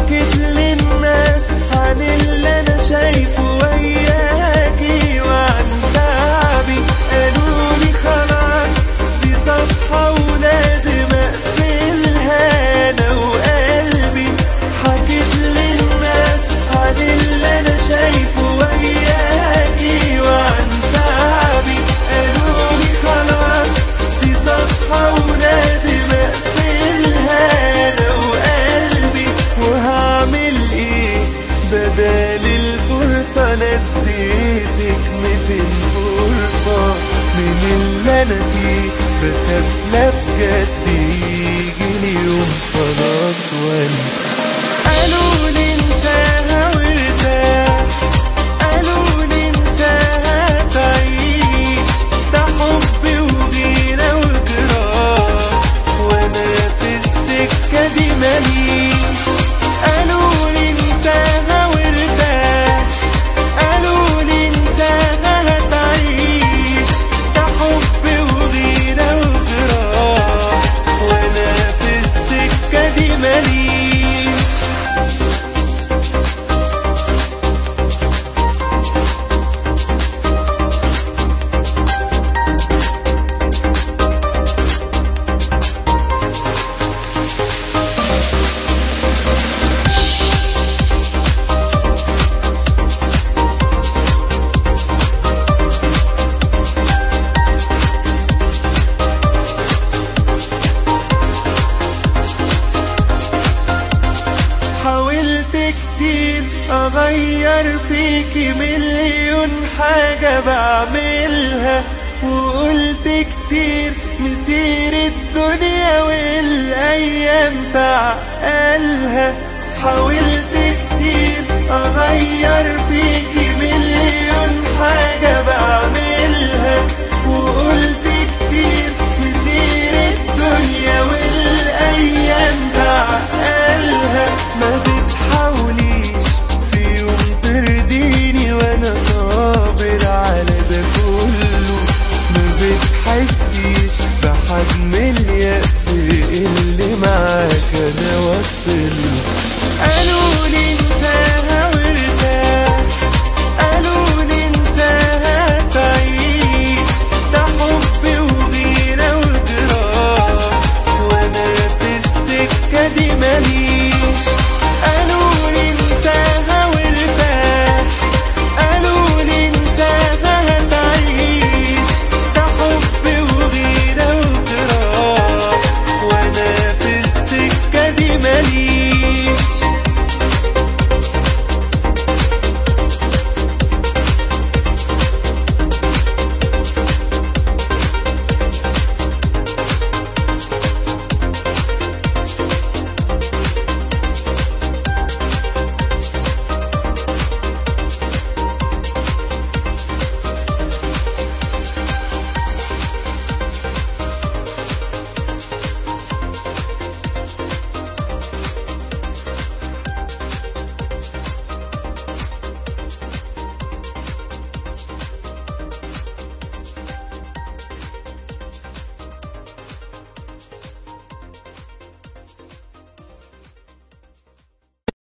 حكيت للناس عن اللي انا شايفه وياكي وعن تعبي قالوا لي خلاص دي صفحة ولازم اقفلها انا وقلبي حكيت للناس عن اللي انا شايفه وياكي وعن تعبي قالوا لي خلاص دي صفحة ولازم اقفلها انا وقلبي وهعمل ايه بدل الفرصة نديتك ميتين فرصة من اللي انا فيه بخاف لا بجد يجيلي يوم خلاص وانسى قالوا لي انساها وارتاح قالوا لي انساها تعيش ده حب وجينا وجراح وانا في السكة دي ماليش قالوا لي انساها وارتاح قالوا لي انساها تعيش ده حب وغيرة وجراح وانا في السكة دي ماليش حاولت كتير اغير فيكي مليون حاجة بعملها وقلت كتير مسير الدنيا والايام تعقلها حاولت كتير اغير فيكي مليون حاجة بعملها وقلت كتير مسير الدنيا والايام تعقلها ما